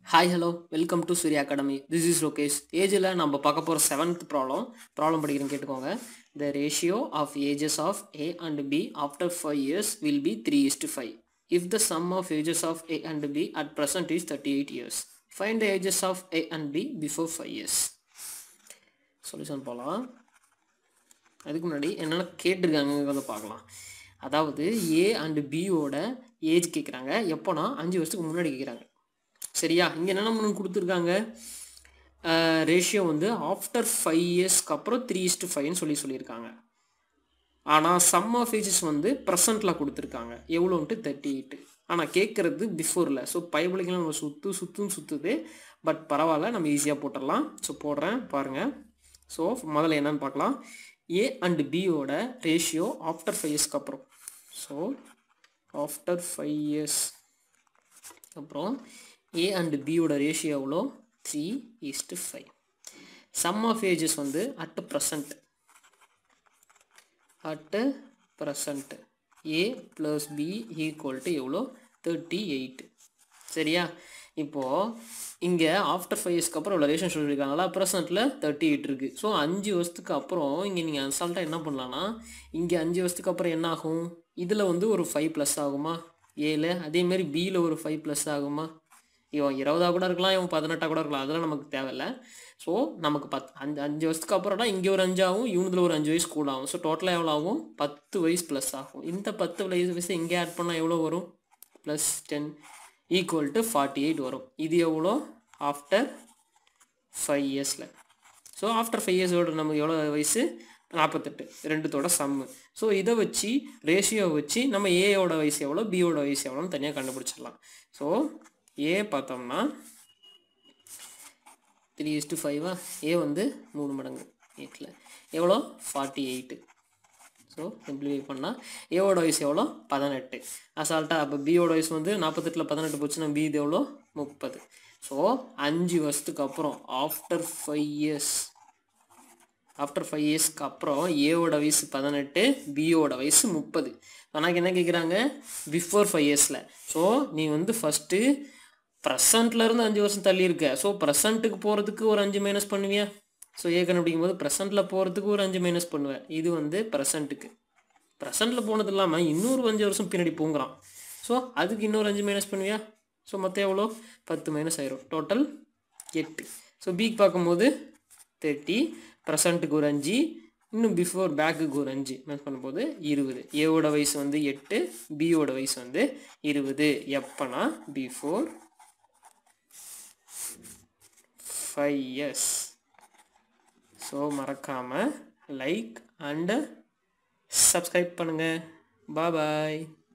hi hello welcome to Surya academy this is Lokesh ஏஜில் நம்ம பார்க்க போகிற செவன்த் ப்ராப்ளம் ப்ராப்ளம் படிக்கிறேன் கேட்டுக்கோங்க the ratio of ages of A and B after five years will be three is to five if the sum of ages of A and B at present is thirty eight years find the ages of A and B before five years solution போகலாம் அதுக்கு முன்னாடி என்னென்ன கேட்டிருக்காங்க பார்க்கலாம் அதாவது A and பியோட age கேட்குறாங்க எப்போனா அஞ்சு வருஷத்துக்கு முன்னாடி கேட்குறாங்க சரியா இங்கே என்ன நம்ம கொடுத்துருக்காங்க ரேஷியோ வந்து ஆஃப்டர் ஃபைவ் இயர்ஸ்க்கு அப்புறம் த்ரீ இஸ்ட்டு ஃபைவ்னு சொல்லி சொல்லியிருக்காங்க ஆனால் சம் ஆஃப் ஏஜஸ் வந்து ப்ரெசண்ட்டில் கொடுத்துருக்காங்க எவ்வளோன்ட்டு தேர்ட்டி எயிட்டு ஆனால் கேட்குறது பிஃபோரில் ஸோ பைபிளிக்கெலாம் நம்ம சுற்று சுற்றும் சுற்றுது பட் பரவாயில்ல நம்ம ஈஸியாக போட்டுடலாம் ஸோ போடுறேன் பாருங்கள் ஸோ முதல்ல என்னன்னு பார்க்கலாம் ஏ அண்ட் பியோட ரேஷியோ ஆஃப்டர் ஃபைவ் இயர்ஸ்க்கு அப்புறம் ஸோ ஆஃப்டர் ஃபைவ் இயர்ஸ் அப்புறம் ஏ அண்ட் பியோட ரேஷியோ எவ்வளோ three is to five sum of ages வந்து at present at present A plus B equal to எவ்வளோ தேர்ட்டி எயிட் சரியா இப்போது இங்கே ஆஃப்டர் ஃபைவ் இயர்ஸ்க்கு அப்புறம் இவ்வளோ ரேஷன் சொல்லியிருக்காங்களா ப்ரெசென்ட்டில் தேர்ட்டி எயிட் இருக்குது ஸோ அஞ்சு வருஷத்துக்கு அப்புறம் இங்கே நீங்கள் அசால்ட்டாக என்ன பண்ணலான்னா இங்கே அஞ்சு வருஷத்துக்கு அப்புறம் என்ன ஆகும் இதில் வந்து ஒரு ஃபைவ் ப்ளஸ் ஆகுமா ஏழு அதேமாரி பியில் ஒரு ஃபைவ் ப்ளஸ் ஆகுமா இவன் இருபதா கூட இருக்கலாம் இவன் பதினெட்டா கூட இருக்கலாம் அதெல்லாம் நமக்கு தேவையில்ல ஸோ நமக்கு பத் அஞ்சு அஞ்சு வருஷத்துக்கு அப்புறம்னா இங்கே ஒரு அஞ்சாகும் இவனுதில் ஒரு அஞ்சு வயசு கூட ஆகும் ஸோ டோட்டலாக எவ்வளோ ஆகும் பத்து வயசு ப்ளஸ் ஆகும் இந்த பத்து வயசு இங்கே ஆட் பண்ணால் எவ்வளோ வரும் plus ten equal to forty eight வரும் இது எவ்வளோ ஆஃப்டர் ஃபைவ் இயர்ஸில் ஸோ ஆஃப்டர் ஃபைவ் இயர்ஸோட நமக்கு எவ்வளோ வயசு நாற்பத்தெட்டு ரெண்டுத்தோட சம்மு ஸோ இதை வச்சு ரேஷியோ வச்சு நம்ம ஏயோட வயசு எவ்வளோ பியோட வயசு எவ்வளோன்னு தனியாக கண்டுபிடிச்சிடலாம் ஸோ ஏ பார்த்தோம்னா த்ரீ இஸ் டு ஃபைவா ஏ வந்து மூணு மடங்கு எயிட்டில் எவ்வளோ ஃபார்ட்டி எயிட்டு ஸோ சிம்பிளிஃபை பண்ணால் ஏவோட வயசு எவ்வளோ பதினெட்டு அசால்ட்டாக அப்போ பியோட வயசு வந்து நாற்பத்தெட்டில் பதினெட்டு போச்சுன்னா பி இது எவ்வளோ முப்பது ஸோ அஞ்சு வருஷத்துக்கு அப்புறம் after five years after five இயர்ஸ்க்கு அப்புறம் ஏவோட வயசு பதினெட்டு பியோட வயசு முப்பது ஆனால் என்ன கேட்குறாங்க பிஃபோர் ஃபைவ் இயர்ஸில் ஸோ நீ வந்து ஃபஸ்ட்டு ப்ரெசண்ட்லேருந்து அஞ்சு வருஷம் தள்ளி இருக்க ஸோ ப்ரெசண்ட்டுக்கு போகிறதுக்கு ஒரு அஞ்சு மைனஸ் பண்ணுவியா ஸோ ஏ கண்டுபிடிக்கும் போது ப்ரெசண்ட்டில் போகிறதுக்கு ஒரு அஞ்சு மைனஸ் பண்ணுவேன் இது வந்து ப்ரெசண்ட்டுக்கு ப்ரெசண்ட்டில் போனது இல்லாமல் இன்னொரு அஞ்சு வருஷம் பின்னாடி போங்கிறான் ஸோ அதுக்கு இன்னொரு அஞ்சு மைனஸ் பண்ணுவியா ஸோ மொத்தம் எவ்வளோ பத்து மைனஸ் ஆயிரும் டோட்டல் எட்டு ஸோ பிக்கு பார்க்கும்போது தேர்ட்டி ப்ரெசண்ட்டுக்கு ஒரு அஞ்சு இன்னும் பிஃபோர் பேக்குக்கு ஒரு அஞ்சு மேட்ச் பண்ணும்போது இருபது ஏவோட வயசு வந்து எட்டு பியோட வயசு வந்து இருபது எப்போனா பிஃபோர் ஃபைவ் இயர்ஸ் ஸோ மறக்காமல் லைக் அண்டு சப்ஸ்கிரைப் பண்ணுங்கள் பாய்